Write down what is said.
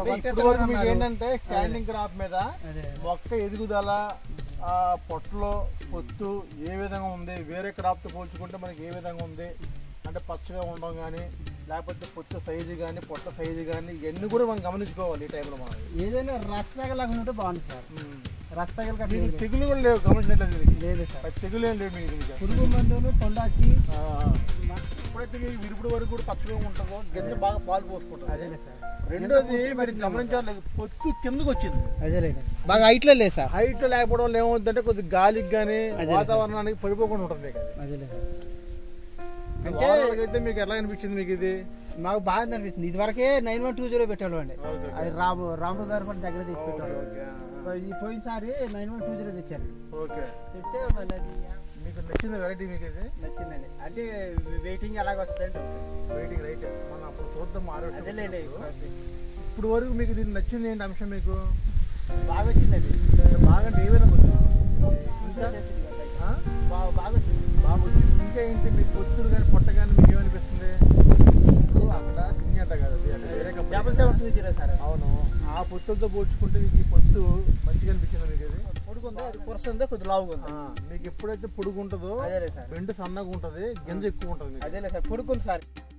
ఇప్పుడు వరకు మీకు ఏంటంటే స్టాండింగ్ క్రాప్ మీద అదే మొక్క ఎదుగుదల ఆ పొట్టలో పొత్తు ఏ విధంగా ఉంది వేరే క్రాప్తో పోల్చుకుంటే మనకి ఏ విధంగా ఉంది అంటే పచ్చగా ఉండడం కానీ లేకపోతే పొట్టు సైజు కానీ పొట్ట సైజు కానీ ఇవన్నీ కూడా మనం గమనించుకోవాలి ఈ టైంలో మనం ఏదైనా రస్ తగలకుండా ఉంటే బాగుంది సార్ రస్ తగల కట్ట మీకు తెగులు కూడా లేవు గమనించినట్లేదు దీనికి లేదు సార్ మరి తెగులు ఏం లేవు మీకు దీనికి పురుగు మందులు పొండాకి ఆ, ఎప్పుడైతే మీకు విరుపుడు వరకు కూడా పచ్చగా ఉంటుందో గింజ బాగా పాలు పోసుకుంటుంది అదేలే సార్ రెండోది మరి గమనించలేదు పొత్తు కిందకు వచ్చింది అదేలే బాగా హైట్లో లేదు సార్ హైట్ లేకపోవడం వల్ల ఏమవుతుందంటే కొద్ది గాలికి కానీ అదే. వాతావరణానికి పడిపోకుండా ఉంటుంది మీకు అది అదేలే అంటే అయితే మీకు ఎట్లా అనిపించింది మీకు ఇది మాకు బాగా అనిపిస్తుంది ఇది వరకే నైన్ వన్ టూ జీరో పెట్టాడు అండి ఓకే, ఓకే. అది రాము రాము గారు కూడా దగ్గర తీసి పెట్టాడు ఓకే, ఈ పోయినసారి నైన్ వన్ టూ జీరో తెచ్చారు ఓకే తెచ్చే మళ్ళీ అది మీకు నచ్చింది వెరైటీ మీకు ఇది నచ్చిందండి అంటే వెయిటింగ్ ఎలాగ వస్తుందండి వెరైటీ రైట్ మనం అప్పుడు చూద్దాం ఆరోగ్యం అదేలేండి ఇప్పుడు వరకు మీకు దీన్ని నచ్చింది ఏంటి అంశం మీకు బాగా వచ్చిందండి బాగా అంటే ఏ విధంగా వచ్చింది ఇంకా ఆ? బాగా బాగా వచ్చింది బాగా వచ్చింది ఇంకా ఏంటి మీకు పొత్తులు కానీ పొట్ట కానీ మీకు ఏమనిపిస్తుంది ఇప్పుడు అక్కడ సిన్ని అంట కదా అది, అది వేరే company. Double seven two zero sir అవును ఆ పొత్తులతో పోల్చుకుంటే మీకు ఈ పొత్తు మంచిగా అనిపించింది మీకు అది పొడుగుందో అది కొరస ఉందో కొద్ది లావుగా ఉంది ఆ, మీకు ఎప్పుడైతే పొడుగు ఉంటుందో అదేలే సార్ బెండు సన్నగా ఉంటుంది గింజ ఎక్కువ ఉంటుంది మీకు అదేలే సార్ పొడుకుంది సార్